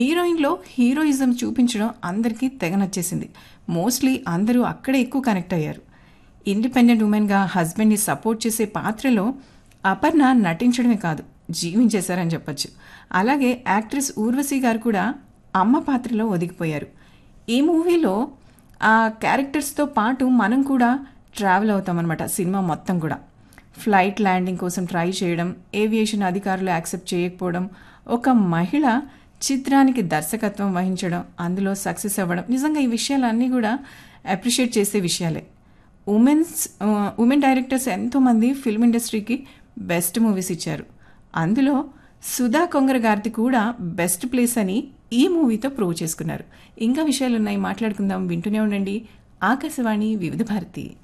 హీరోయిన్లో heroism చూపించడం అందరికీ తెగ నచ్చేసింది మోస్ట్లీ అందరూ అక్కడే ఎక్కువ కనెక్ట్ అయ్యారు ఇండిపెండెంట్ ఉమెన్గా హస్బెండ్ని సపోర్ట్ చేసే పాత్రలో అపర్ణ నటించడమే కాదు జీవించేశారని చెప్పొచ్చు అలాగే యాక్ట్రెస్ ఊర్వశి గారు కూడా అమ్మ పాత్రలో ఒదిగిపోయారు ఈ మూవీలో ఆ క్యారెక్టర్స్తో పాటు మనం కూడా ట్రావెల్ అవుతామన్నమాట సినిమా మొత్తం కూడా ఫ్లైట్ ల్యాండింగ్ కోసం ట్రై చేయడం ఏవియేషన్ అధికారులు యాక్సెప్ట్ చేయకపోవడం ఒక మహిళ చిత్రానికి దర్శకత్వం వహించడం అందులో సక్సెస్ అవ్వడం నిజంగా ఈ విషయాలన్నీ కూడా అప్రిషియేట్ చేసే విషయాలే ఉమెన్స్ ఉమెన్ డైరెక్టర్స్ ఎంతోమంది ఫిల్మ్ ఇండస్ట్రీకి బెస్ట్ మూవీస్ ఇచ్చారు అందులో సుధా కొంగర గారిది కూడా బెస్ట్ ప్లేస్ అని ఈ మూవీతో ప్రూవ్ చేసుకున్నారు ఇంకా విషయాలు ఉన్నాయి మాట్లాడుకుందాం వింటూనే ఉండండి ఆకాశవాణి వివిధ భారతి